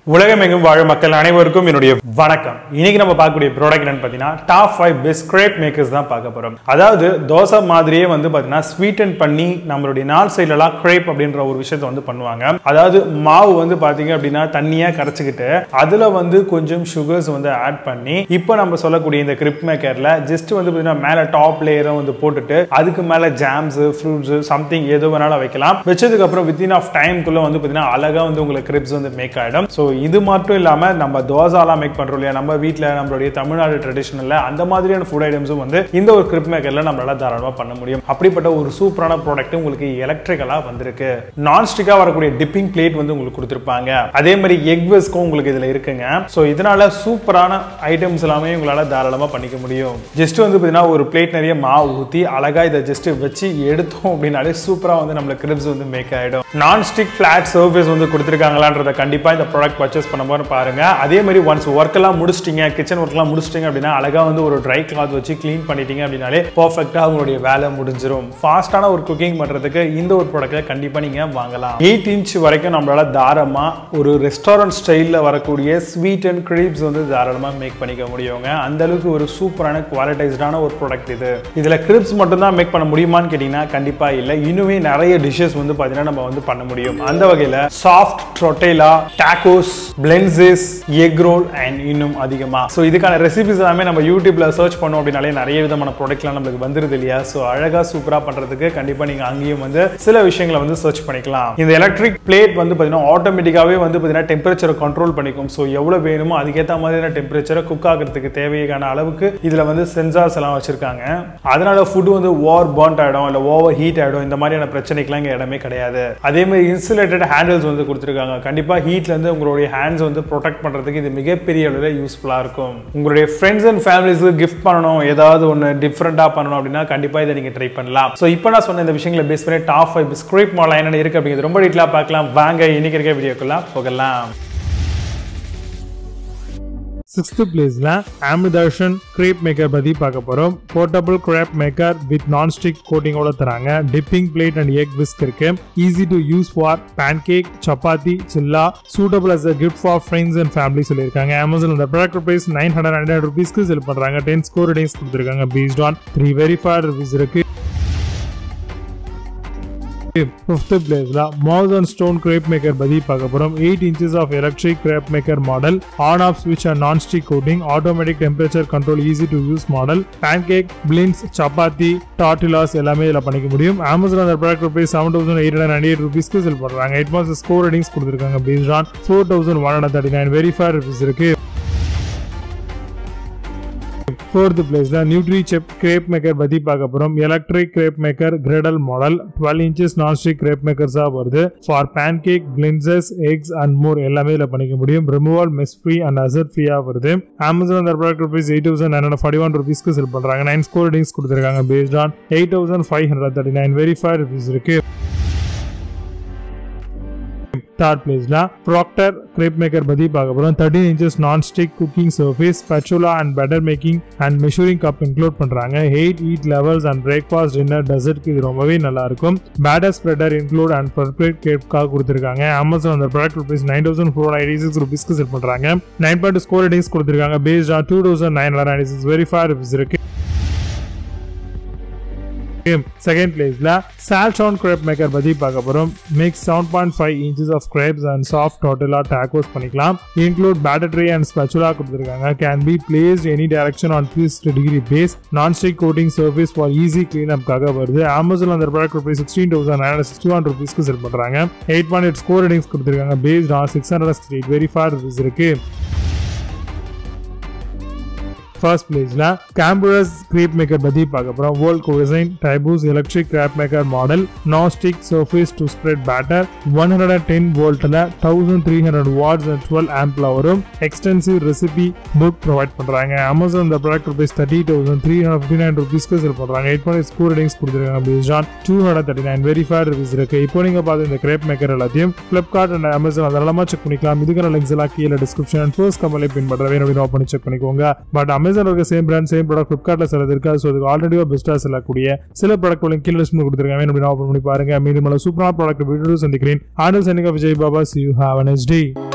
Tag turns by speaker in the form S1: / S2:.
S1: உலகமெங்கும் வாழும் மக்கள் அனைவருக்கும் என்னுடைய வணக்கம் இன்னைக்கு நம்ம பார்க்கக்கூடிய ப்ராடக்ட் என்னன்னு பார்த்தீங்கன்னா top five best crepe makers தான் பார்க்க போறோம் அதாவது தோசை மாதிரியே வந்து பார்த்தீங்கன்னா ஸ்வீட்டன் பண்ணி நம்மளுடைய நாள் சைட்லலாம் கிரேப் அப்படின்ற ஒரு விஷயத்த வந்து பண்ணுவாங்க அதாவது மாவு வந்து பார்த்தீங்க அப்படின்னா தண்ணியாக கரைச்சிக்கிட்டு அதில் வந்து கொஞ்சம் சுகர்ஸ் வந்து ஆட் பண்ணி இப்போ நம்ம சொல்லக்கூடிய இந்த கிரிப் மேக்கரில் ஜஸ்ட் வந்து பார்த்தீங்கன்னா மேலே டாப் லேயரை வந்து போட்டுட்டு அதுக்கு மேலே ஜாம்ஸ் ஃப்ரூட்ஸ் சம்திங் எது வேணாலும் வைக்கலாம் வச்சதுக்கு அப்புறம் வித்தின் ஆஃப் டைம்குள்ள வந்து பார்த்தீங்கன்னா அழகா வந்து உங்களுக்கு கிரிப்ஸ் வந்து மேக் ஆகிடும் ஸோ இது மட்டும் இல்லாமல் நம்ம தோசாலாம் மேக் பண்ணுறோம் இல்லையா நம்ம வீட்டில் நம்மளுடைய தமிழ்நாடு ட்ரெடிஷனில் அந்த மாதிரியான ஃபுட் ஐட்டம்ஸும் வந்து இந்த ஒரு கிரிப் மேக்கரில் நம்மளால தாராளமாக பண்ண முடியும் அப்படிப்பட்ட ஒரு சூப்பரான ப்ராடக்ட் உங்களுக்கு எலக்ட்ரிக்கலாக வந்திருக்கு நான்ஸ்டிக்காக வரக்கூடிய டிப்பிங் பிளேட் வந்து உங்களுக்கு கொடுத்துருப்பாங்க அதே மாதிரி எக் வெஸ்க்கும் உங்களுக்கு இதில் இருக்குங்க ஸோ இதனால சூப்பரான ஐட்டம்ஸ் எல்லாமே உங்களால் தாராளமாக பண்ணிக்க முடியும் ஜஸ்ட் வந்து பார்த்தீங்கன்னா ஒரு பிளேட் நிறைய மாவு ஊற்றி அழகா இதை ஜஸ்ட் வச்சு எடுத்தோம் அப்படின்னாலே சூப்பராக வந்து நம்மளுக்கு கிரிப்ஸ் வந்து மேக் ஆகிடும் நான்ஸ்டிக் ஃபிளாட் சர்ஃபேஸ் வந்து கொடுத்துருக்காங்களான்றத கண்டிப்பாக இந்த ப்ராடக்ட் பர்ச்சேஸ் பண்ணும்போது பாருங்க அதே மாதிரி ஒன்ஸ் ஒர்க் எல்லாம் முடிச்சிட்டீங்க கிச்சன் ஒர்க் எல்லாம் முடிச்சிட்டீங்க அப்படின்னா அழகா வந்து ஒரு ட்ரை கிளாத் வச்சு க்ளீன் பண்ணிட்டீங்க அப்படின்னாலே பர்ஃபெக்டா உங்களுடைய வேலை முடிஞ்சிரும் ஃபாஸ்டான ஒரு குக்கிங் பண்றதுக்கு இந்த ஒரு ப்ராடக்ட்டை கண்டிப்பா நீங்க வாங்கலாம் எயிட் இன்ச் வரைக்கும் நம்மளால தாராளமா ஒரு ரெஸ்டாரண்ட் ஸ்டைலில் வரக்கூடிய ஸ்வீட் அண்ட் கிரீப்ஸ் வந்து தாராளமா மேக் பண்ணிக்க முடியுங்க அந்த அளவுக்கு ஒரு சூப்பரான குவாலிட்டைஸ்டான ஒரு ப்ராடக்ட் இது இதுல கிரிப்ஸ் மட்டும் தான் மேக் பண்ண முடியுமான்னு கேட்டீங்கன்னா கண்டிப்பா இல்லை இன்னுமே நிறைய டிஷ்ஷஸ் வந்து பாத்தீங்கன்னா நம்ம வந்து பண்ண முடியும் அந்த வகையில soft tortilla tacos blintzes egg roll and இன்னும் அதிகமா ஸோ இதுக்கான ரெசிபிஸ் எல்லாமே நம்ம யூடியூப்ல சர்ச் பண்ணோம் அப்படின்னாலே நிறைய விதமான ப்ராடக்ட்லாம் நம்மளுக்கு வந்துருது இல்லையா ஸோ அழகா சூப்பரா பண்றதுக்கு கண்டிப்பா நீங்க அங்கேயும் வந்து சில விஷயங்களை வந்து சர்ச் பண்ணிக்கலாம் இந்த எலக்ட்ரிக் பிளேட் வந்து பார்த்தீங்கன்னா ஆட்டோமேட்டிக்காவே வந்து பார்த்தீங்கன்னா டெம்பரேச்சரை கண்ட்ரோல் பண்ணிக்கும் ஸோ எவ்வளவு வேணுமோ அதுக்கேற்ற மாதிரியான டெம்பரேச்சரை குக் ஆகிறதுக்கு தேவையான அளவுக்கு இதுல வந்து சென்சார்ஸ் எல்லாம் வச்சிருக்காங்க அதனால ஃபுட் வந்து ஓவர் பர்ன்ட் ஆயிடும் இல்ல ஓவர் ஹீட் ஆயிடும் இந்த மாதிரியான பிரச்சனைக்கெல்லாம் இங்க இடமே கிடையாது அதே மாதிரி இன்சுலேட்டட் ஹேண்டில்ஸ் வந்து கொடுத்துருக்காங்க கண்டிப்பா ஹீட்ல இருந்து உங்களுடைய ஹேண்ட்ஸ் வந்து ப்ரொடெக்ட் பண்றதுக்கு இது மிகப்பெரிய அளவில் யூஸ்ஃபுல்லா இருக்கும் உங்களுடைய ஃப்ரெண்ட்ஸ் அண்ட் ஃபேமிலிஸ்க்கு கிஃப்ட் பண்ணணும் ஏதாவது ஒன்று டிஃப்ரெண்டா பண்ணணும் அப்படின்னா கண்டிப்பா இதை நீங்க ட்ரை பண்ணலாம் ஸோ இப்போ நான் சொன்ன இந்த விஷயங்களை பேஸ் பண்ணி டாப் ஃபைவ் ஸ்கிரிப் மாடல் என்னென்ன இருக்கு அப்படிங்கிறது ரொம்ப டீட்டெயிலாக பார்க்கலாம் வாங்க இன்னைக்கு இருக்க வீடியோக்குள்ள போகலாம்
S2: சிக்ஸ்த் பிளேஸ்ல ஆமிதர்ஷன் கிரேப் மேக்கர் பத்தி பார்க்க போறோம் portable crepe maker with non stick கோட்டிங்கோட தராங்க dipping plate and egg whisk இருக்கு easy to use for pancake chapati chilla suitable as a gift for friends and family சொல்லியிருக்காங்க அமேசான் இந்த product price nine hundred hundred ருபீஸ்க்கு sell பண்றாங்க ten score ratings கொடுத்துருக்காங்க based on three verified reviews இருக்கு fifth பிளேஸ்ல mouse stone crepe maker பத்தி பார்க்க போறோம் eight inches of electric crepe maker model on off ஸ்விட்ச் and non stick coating automatic temperature control easy to use model pancake blintz chapati tortillas எல்லாமே இதில் பண்ணிக்க முடியும் அமேசான் அந்த product price seven thousand eight hundred ninety eight ருபீஸ்க்கு sell பண்றாங்க eight mass score ratings கொடுத்துருக்காங்க based on four thousand one hundred thirty nine verify rupees இருக்கு fourth பிளேஸ்ல நியூட்ரி செப் கிரேப் மேக்கர் பத்தி பார்க்க போறோம் electric crepe maker griddle model twelve inches nonstick grape மேக்கர்ஸா வருது for pancake blintzes eggs and more எல்லாமே இதில் பண்ணிக்க முடியும் ரிமூவல் மெஸ் ஃப்ரீ அண்ட் அசர் ஃப்ரீயா வருது அமேசான் அந்த product rupees eight thousand nine hundred forty one ருபீஸ்க்கு செல் பண்றாங்க நைன் ஸ்கோர் ரேட்டிங்ஸ் கொடுத்துருக்காங்க based on eight thousand five hundred thirty nine verify rupees இருக்கு தேர்ட் பிளேஸ்ல ப்ராக்டர் கிரேப் மேக்கர் பத்தி பார்க்க போறோம் thirteen inches non stick cooking surface spatula and batter making and measuring cup include பண்றாங்க eight heat levels and breakfast dinner டெசர்ட்க்கு இது ரொம்பவே நல்லா இருக்கும் batter spreader include and perfect கேப்காக கொடுத்துருக்காங்க அமேசான் அந்த product rupees nine thousand four eighty six ருபீஸ்க்கு sell பண்றாங்க நைன் பாயிண்ட் ஸ்கோர் ரேட்டிங்ஸ் கொடுத்துருக்காங்க based on two thousand nine hundred ninety six verify rupees இருக்கு செகண்ட் பிளேஸ்ல சால்சான் கிரேப் மேக்கர் பத்தி பார்க்க போறோம் mix seven point five inches of crepes and soft tortilla tacos பண்ணிக்கலாம் include battery and spatula கொடுத்துருக்காங்க can be placed any direction on three degree base non stick coating service for easy clean அப்காக வருது Amazon அந்த product rupees sixteen thousand nine sixty one ருபீஸ்க்கு sell பண்றாங்க eight point eight score ratings கொடுத்துருக்காங்க based on six hundred sixty eight verify rupees இருக்கு first பிளேஸ்ல கேம்பரஸ் crepe maker பத்தி பார்க்க போறோம் வேர்ல்ட் கோசைன் டைபூஸ் electric crepe maker model nonstick surface to spread batter one hundred and ten வோல்ட்ல thousand three hundred watts and twelve ஆம்ப்ல வரும் எக்ஸ்டென்சிவ் ரெசிபி புக் ப்ரொவைட் பண்றாங்க அமேசான் இந்த product rupees thirty thousand three hundred fifty nine ருபீஸ்க்கு sell பண்றாங்க eight point score ratings கொடுத்துருக்காங்க based on two hundred thirty nine verify reviews இருக்கு இப்போ நீங்க பார்த்து இந்த கிரேப் மேக்கர் எல்லாத்தையும் ஃபிளிப்கார்ட் அண்ட் அமேசான் அதெல்லாமா செக் பண்ணிக்கலாம் இதுக்கான லிங்க்ஸ் எல்லாம் கீழே டிஸ்கிரிப்ஷன் அண்ட் ஃபர்ஸ்ட் கமலை பின்பற்ற வேணும் அப்படின்னு பண்ணி செக் பண்ணிக்கோங்க பட் அமேசான் இருக்க சேம் பிராண்ட் சேம் ப்ராடக்ட் ஃபிளிப்கார்ட்டில் சிலது இருக்காது ஸோ அதுக்கு ஆல்ரெடி பெஸ்ட்டாக செல்லக்கூடிய சில ப்ராடக்ட் லிங்க் கீழே லிஸ்ட் கொடுத்துருக்காங்க வேணும் அப்படின்னு ஓப்பன் பண்ணி பாருங்க மீண்டும் சூப்பரான ப்ராடக்ட் வீடியோ சந்திக்கிறேன் ஆனல் Sanika Vijay Baba see you have a next day